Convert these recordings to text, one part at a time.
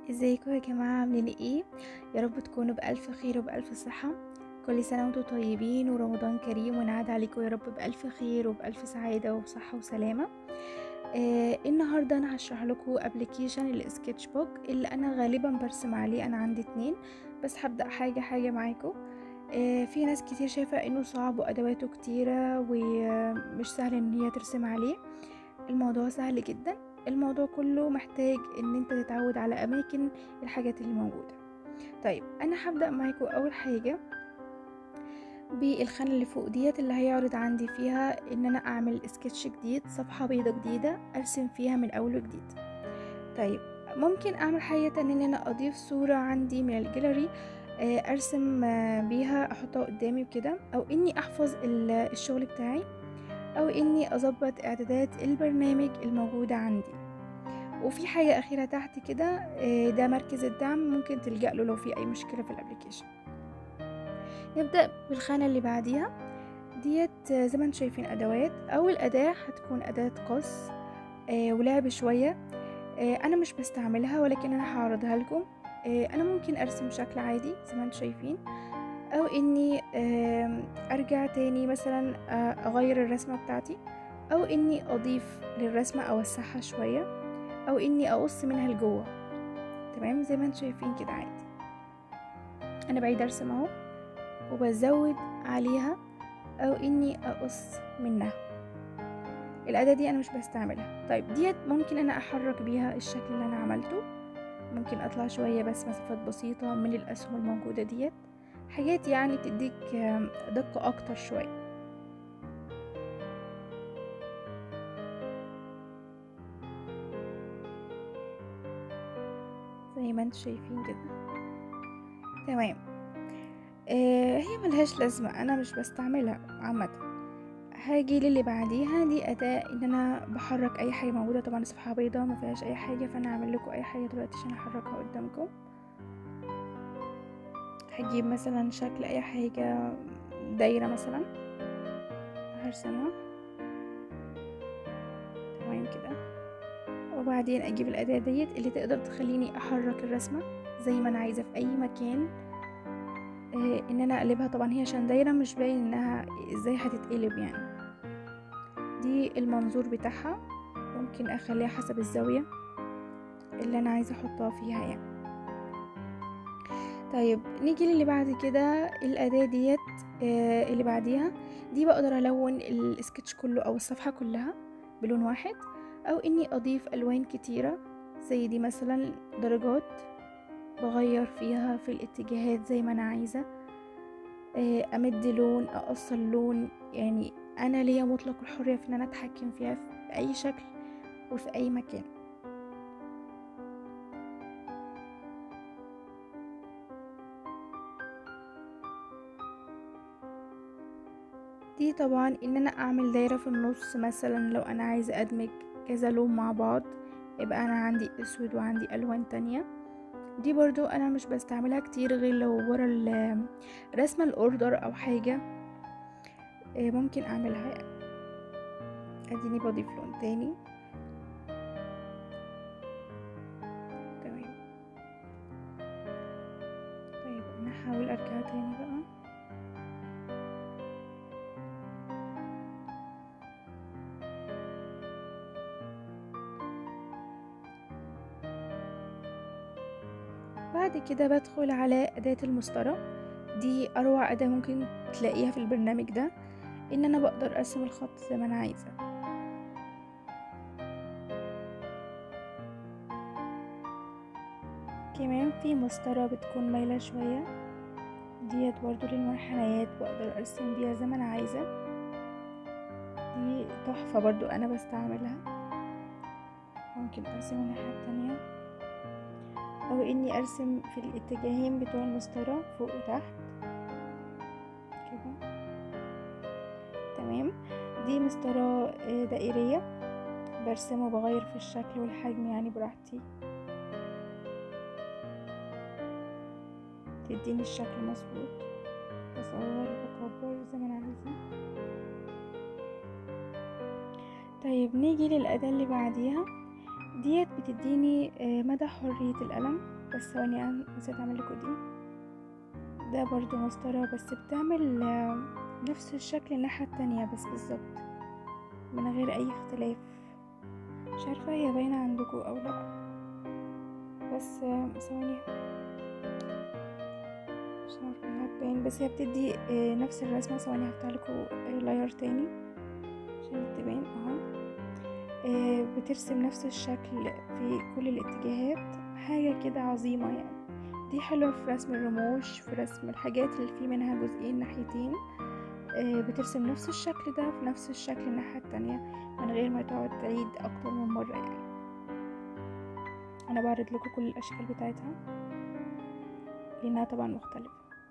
ازيكم يا جماعة عاملين ايه يا رب تكونوا بألف خير وبألف صحة كل سنة وانتم طيبين ورمضان كريم ونعاد عليكم يا رب بألف خير وبألف سعادة وصحة وسلامة آه النهاردة انا هشرح لكم ابلكيشن السكتش بوك اللي انا غالبا برسم عليه انا عندي اتنين بس هبدأ حاجة حاجة معاكم آه في ناس كتير شايفة انه صعب وادواته كتيرة ومش سهل ان هي ترسم عليه الموضوع سهل جدا الموضوع كله محتاج ان انت تتعود على اماكن الحاجات اللي موجودة طيب انا هبدأ معاكم اول حاجة بالخانة اللي فوق ديت اللي هيعرض عندي فيها ان انا اعمل سكتش جديد صفحة بيضة جديدة ارسم فيها من اول وجديد طيب ممكن اعمل حاجة تانية ان انا اضيف صورة عندي من الجاليري ارسم بيها احطها قدامي وكده او اني احفظ الشغل بتاعي او اني اظبط اعدادات البرنامج الموجودة عندي وفي حاجة اخيرة تحت كده ده مركز الدعم ممكن تلجأ له لو في اي مشكلة في الابليكيشن نبدأ بالخانة اللي بعديها ديت زي ما انتم شايفين ادوات اول اداة هتكون اداة قص ولعب شوية انا مش بستعملها ولكن انا هعرضها لكم انا ممكن ارسم بشكل عادي زي ما انتم شايفين او اني ارجع تاني مثلا اغير الرسمة بتاعتي او اني اضيف للرسمة اوسعها شوية او اني اقص منها لجوه تمام زي ما انتم شايفين كده عادي انا بعيد ارسم اهو وبزود عليها او اني اقص منها الاداة دي انا مش بستعملها طيب ديت ممكن انا احرك بيها الشكل اللي انا عملته ممكن اطلع شوية بس مسافات بسيطة من الاسهم الموجودة ديت حاجات يعني تديك دقة اكتر شوية زي ما انتم شايفين كده تمام آه هي ملهاش لازمة انا مش بستعملها عامة هاجي للي بعديها دي اداة ان انا بحرك اي حاجة موجودة طبعا صفحة بيضة ما فيهاش اي حاجة فانا هعمل لكم اي حاجة دلوقتي عشان احركها قدامكم هجيب مثلا شكل اي حاجة دايرة مثلا هرسمها تمام كده وبعدين اجيب الاداة ديت اللي تقدر تخليني احرك الرسمة زي ما انا عايزة في اي مكان آه ان انا اقلبها طبعا هي عشان دايرة مش باين انها ازاي هتتقلب يعني دي المنظور بتاعها ممكن اخليها حسب الزاوية اللي انا عايزة احطها فيها يعني طيب نيجي للي بعد كده الأداة ديت آه اللي بعديها دي بقدر ألون السكتش كله أو الصفحة كلها بلون واحد أو إني أضيف ألوان كتيرة زي دي مثلا درجات بغير فيها في الاتجاهات زي ما أنا عايزة آه أمد لون أقصر لون يعني أنا ليا مطلق الحرية في إن أنا أتحكم فيها في أي شكل وفي أي مكان دي طبعا ان انا اعمل دايرة في النص مثلا لو انا عايزة ادمج كذا لون مع بعض يبقى انا عندي اسود وعندي الوان تانية دي برضو انا مش بستعملها كتير غير لو ورا رسمة الاوردر او حاجة ممكن اعملها يعني اديني بضيف لون تاني تمام طيب انا هحاول ارجع تاني بقى بعد كده بدخل على أداة المسطرة دي أروع أداة ممكن تلاقيها في البرنامج ده إن أنا بقدر أرسم الخط زي ما أنا عايزة كمان في مسطرة بتكون مايلة شوية ديت برضو للمنحنيات بقدر أرسم بيها زي ما أنا عايزة دي تحفة برضو أنا بستعملها ممكن أرسم الناحية التانية او اني ارسم في الاتجاهين بتوع المسطرة فوق وتحت كده تمام دي مسطرة دائرية برسم وبغير في الشكل والحجم يعني براحتي تديني الشكل مظبوط بصور بكبر زي ما انا عايزة طيب نيجي للأداة اللي بعديها ديت بتديني آه، مدى حرية القلم بس ثواني انا نسيت اعمل لكم دي ده برضو مسطرة بس بتعمل آه، نفس الشكل الناحية التانية بس بالظبط من غير اي اختلاف مش عارفة هي باينة عندكم او لا بس آه، ثواني مش عارفة انها تبان بس هي بتدي آه، نفس الرسمة ثواني هفتح لكم لاير تاني عشان تبان اهو آه، بترسم نفس الشكل في كل الاتجاهات حاجة كده عظيمة يعني دي حلوة في رسم الرموش في رسم الحاجات اللي فيه منها جزئين ناحيتين آه، بترسم نفس الشكل ده في نفس الشكل الناحية التانية من غير ما تقعد تعيد أكتر من مرة يعني أنا بعرض لكم كل الأشكال بتاعتها لأنها طبعا مختلفة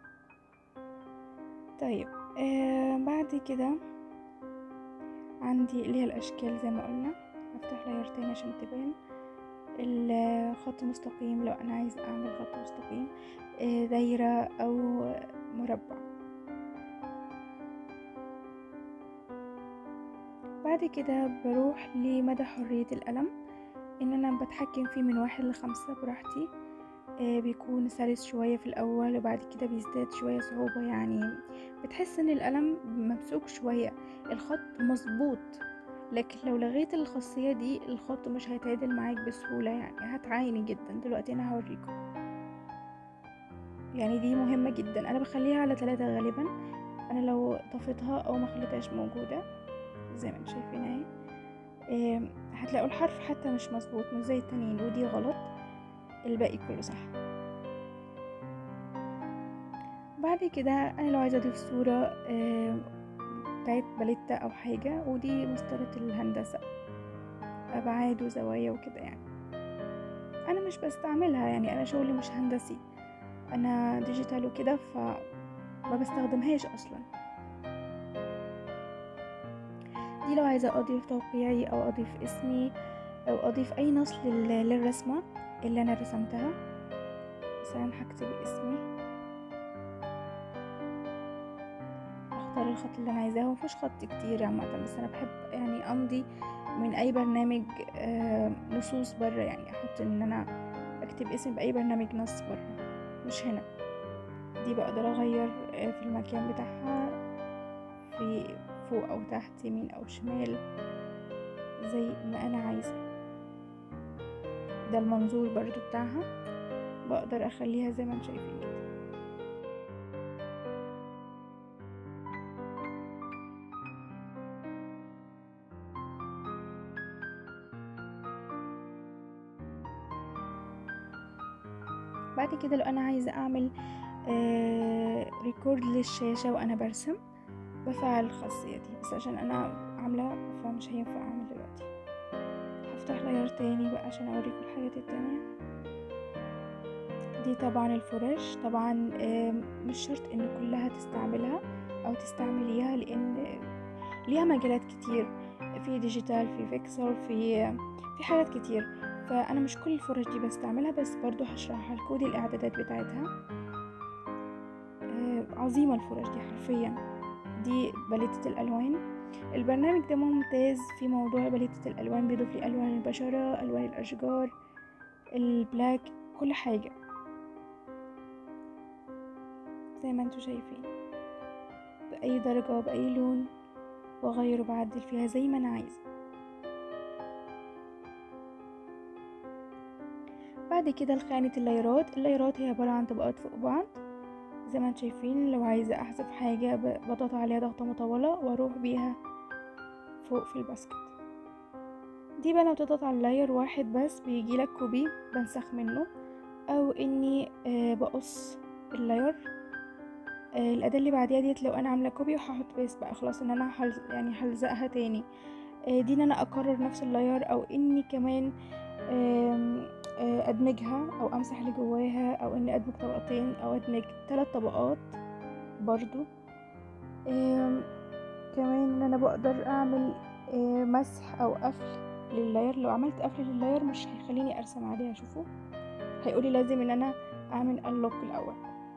طيب آه بعد كده عندي اللي هي الأشكال زي ما قلنا هفتح لاير تاني عشان تبان الخط مستقيم لو أنا عايز أعمل خط مستقيم آه دايرة أو مربع بعد كده بروح لمدى حرية القلم ان انا بتحكم فيه من واحد لخمسة براحتي آه بيكون سلس شوية في الأول وبعد كده بيزداد شوية صعوبة يعني بتحس ان القلم ممسوك شوية الخط مظبوط لكن لو لغيت الخاصية دي الخط مش هيتعدل معاك بسهولة يعني هتعايني جدا دلوقتي انا هوريكم يعني دي مهمة جدا انا بخليها على ثلاثة غالبا انا لو طفيتها او ما خليتهاش موجودة زي ما انتم شايفين اهي آه، هتلاقوا الحرف حتى مش مظبوط مش زي التانيين ودي غلط الباقي كله صح بعد كده انا لو عايزه اضيف صوره آه، بتاعت باليتا او حاجه ودي مسطره الهندسه ابعاد وزوايا وكده يعني انا مش بستعملها يعني انا شغلي مش هندسي انا ديجيتال وكده فما بستخدمهاش اصلا دي لو عايزة أضيف توقيعي أو أضيف اسمي أو أضيف أي نص لل- للرسمة اللي أنا رسمتها مثلا هكتب اسمي أختار الخط اللي أنا عايزاه مفيش خط كتير عامة بس أنا بحب يعني أمضي من أي برنامج آه، نصوص برا يعني أحط إن أنا أكتب اسمي بأي برنامج نص برا مش هنا دي بقدر أغير آه، في المكان بتاعها في فوق او تحت يمين او شمال زي ما انا عايزة ده المنظور برضو بتاعها بقدر اخليها زي ما انتم شايفين كده بعد كده لو انا عايزة اعمل آه ريكورد للشاشة وانا برسم بفعل الخاصية دي بس عشان انا عاملة فمش هينفع اعمل دلوقتي هفتح لاير تاني بقى عشان اوريكم الحاجات التانية دي طبعا الفرش طبعا آم، مش شرط ان كلها تستعملها او تستعمليها لان ليها مجالات كتير في ديجيتال في فيكسر في في حاجات كتير فانا مش كل الفرش دي بستعملها بس برضو هشرحها لكم دي الاعدادات بتاعتها آه، عظيمة الفرش دي حرفيا دي باليتة الألوان البرنامج ده ممتاز في موضوع باليتة الألوان بيضيف لي ألوان البشرة ألوان الأشجار البلاك كل حاجة زي ما انتوا شايفين بأي درجة بأي لون وأغير وبعدل فيها زي ما أنا عايزة بعد كده خانة اللايرات اللايرات هي عبارة عن طبقات فوق بعض زي ما انتم شايفين لو عايزة احذف حاجة ب- بضغط عليها ضغطة مطولة واروح بيها فوق في الباسكت دي بقى لو تضغط على لاير واحد بس بيجيلك كوبي بنسخ منه او اني آه بقص اللاير آه الاداة اللي بعديها ديت لو انا عاملة كوبي وهحط بيست بقى خلاص ان انا هل يعني هلزقها تاني آه دي ان انا اكرر نفس اللاير او اني كمان آم، آه، ادمجها او امسح اللي جواها او اني ادمج طبقتين او ادمج ثلاث طبقات برضو آم، كمان ان انا بقدر اعمل آه، مسح او قفل لللاير لو عملت قفل لللاير مش هيخليني ارسم عليها شوفوا هيقولي لازم ان انا اعمل انلوك الاول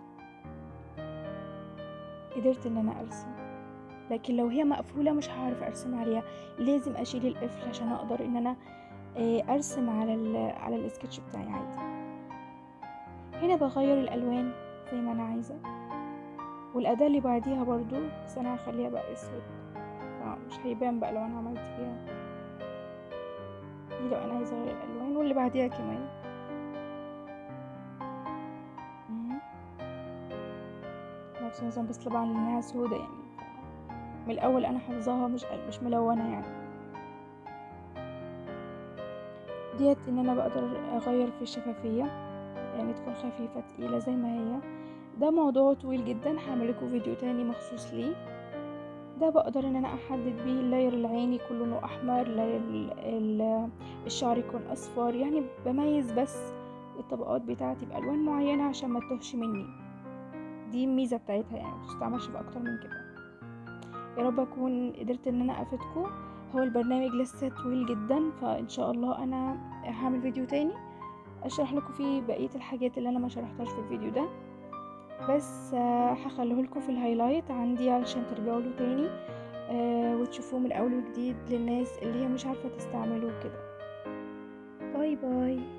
قدرت ان انا ارسم لكن لو هي مقفولة مش هعرف ارسم عليها لازم اشيل القفل عشان اقدر ان انا آه، ارسم على ال على السكتش بتاعي عادي هنا بغير الالوان زي ما انا عايزه والاداه اللي بعديها برضو بس انا هخليها بقى اسود مش هيبان بقى لو انا عملت فيها دي لو انا عايزه اغير الالوان واللي بعديها كمان مم. نفس النظام بس طبعا لانها سودة يعني من الاول انا حافظاها مش مش ملونه يعني ديت ان انا بقدر اغير في الشفافيه يعني تكون خفيفه تقيله زي ما هي ده موضوع طويل جدا هعمل لكم فيديو تاني مخصوص ليه ده بقدر ان انا احدد بيه اللاير العيني يكون لونه احمر لاير الشعر يكون اصفر يعني بميز بس الطبقات بتاعتي بالوان معينه عشان ما تتوهش مني دي الميزه بتاعتها يعني متستعملش في اكتر من كده يا رب اكون قدرت ان انا افيدكم هو البرنامج لسه طويل جدا فان شاء الله انا هعمل فيديو تاني اشرح لكم فيه بقيه الحاجات اللي انا ما شرحتهاش في الفيديو ده بس هخليه لكم في الهايلايت عندي علشان ترجعوا له تاني آه وتشوفوه من اول وجديد للناس اللي هي مش عارفه تستعمله كده باي باي